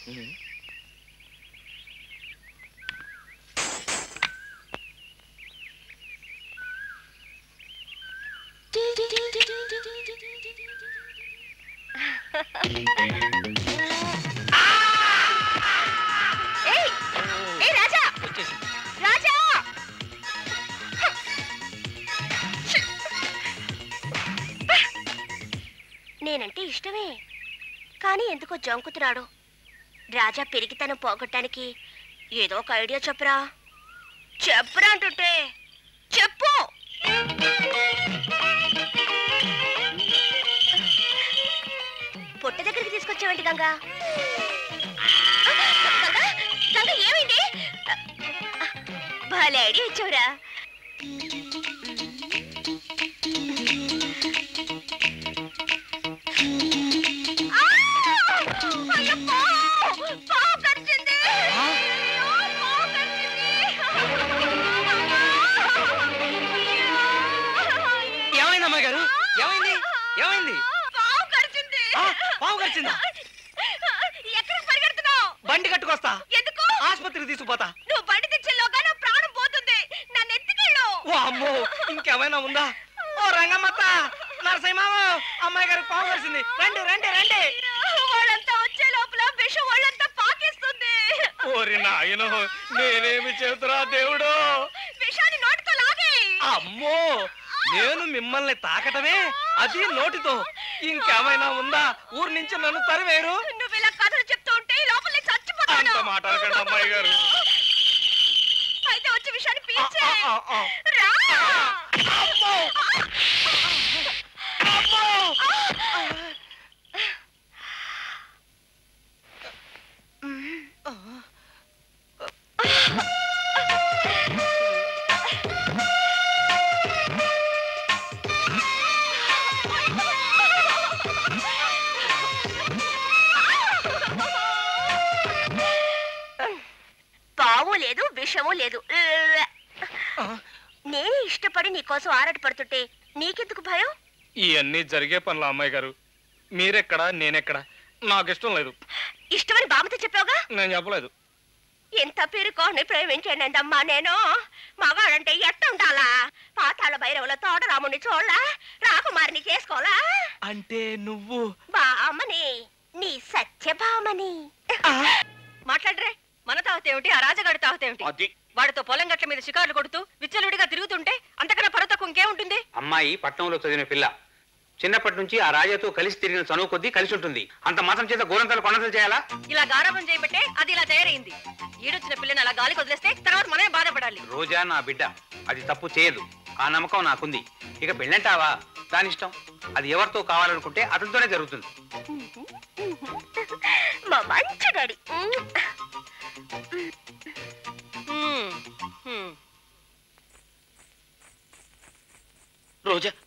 ఏయ్ ఏయ్ రాజా వచ్చేసింది రాజా నేనంటే ఇష్టమే కానీ ఎందుకో జంకుతున్నాడు రాజా పెరిగితనం పోగొట్టడానికి ఏదో ఒక ఐడియా చెప్పురా చెప్పురా అంటుంటే చెప్పు పొట్ట దగ్గరికి తీసుకొచ్చావంటి గంగా గంగా గంగా ఏమైంది భలే ఐడియా ఇచ్చావురా ఆ! అయ్యప్పో! పావు కరిచింది! అయ్యో, పావు కరిచింది! ఏమైంది అమ్మాయి గారు ఏమైంది ఏమైంది పావు కరిచింది! ఆ, పావు కరిచిందా? ఎక్కడికి పరిగెడుతున్నావు బండి కట్టుకొస్తా ఎందుకు ఆసుపత్రికి తీసుకుపోతా నువ్వు బండి తెచ్చేలోగా నా ప్రాణం పోతుంది నన్ను ఎత్తుకెళ్ళు ఓ అమ్మో ఇంకేమైనా ఉందా ఓ రంగమ్మత్త నరసింహమామ అమ్మాయి గారికి పావు కలిసింది రండి రండి రండి వాళ్ళంతా వచ్చే లోపల విషం వాళ్ళంతా పాకిస్తుంది ఓరి నాయనో నేనేమి చెబుతురా దేవుడు విషాన్ని నోటితో లాగే అమ్మో నేను మిమ్మల్ని తాకటమే అది నోటితో ఇంకేమైనా ఉందా ఊరి నుంచి నన్ను తరివేరు నువ్వు ఇలా కథలు చెప్తూ ఉంటే లోపల నేను చచ్చిపోతాను అంత మాట అనకండి అమ్మాయి గారు అయితే వచ్చే విషయాన్ని ఆ, పీల్చే ఆ, ఆ, ఆ. రా అమ్మో! అమ్మో! పావు లేదు విషము లేదు ఆ, నేనే ఇష్టపడి నీకోసం ఆరాట పడుతుంటే నీకెందుకు భయం ఇవన్నీ జరిగే పనులు అమ్మాయి గారు మీరెక్కడా నేనెక్కడా నాకు ఇష్టం లేదు ఇష్టమని బామ్మతో చెప్పావుగా నేను చెప్పలేదు ఎంత పేరుకోని ప్రేమించానందమ్మా నేను మగాడంటే ఎట్ట ఉండాలా పాతాళ భైరవుల తోట రాముని చూడలా రాకుమారిని చేసుకోవాలా అంటే నువ్వు బామ్మని నీ సత్యభామని మాట్లాడరే మన తాహత ఏమిటి ఆ రాజగాడి తాహత ఏమిటి అది వాడితో పొలం గట్ల మీద షికార్లు కొడుతూ విచ్చలుడిగా తిరుగుతుంటే అంతకన్నా పరతకు ఇంకేముంటుంది అమ్మాయి పట్నంలో చదివిన పిల్ల చిన్నప్పటి నుంచి ఆ రాజాతో కలిసి తిరిగిన చనువు కొద్దీ కలిసి ఉంటుంది అంత మాత్రం చేత గోరంతలు కొనతలు చేయాలా ఇలా గారాబం చేయబట్టే అది ఇలా తయారైంది ఈడొచ్చిన పిల్లని అలా గాలికి వదిలేస్తే తర్వాత మనమే బాధపడాలి రోజా నా బిడ్డ అది తప్పు చేయదు ఆ నమ్మకం నాకుంది ఇక పెళ్ళంటావా దాని ఇష్టం అది ఎవరితో కావాలనుకుంటే అతనితోనే జరుగుతుంది మా మంచి డాడీ రోజా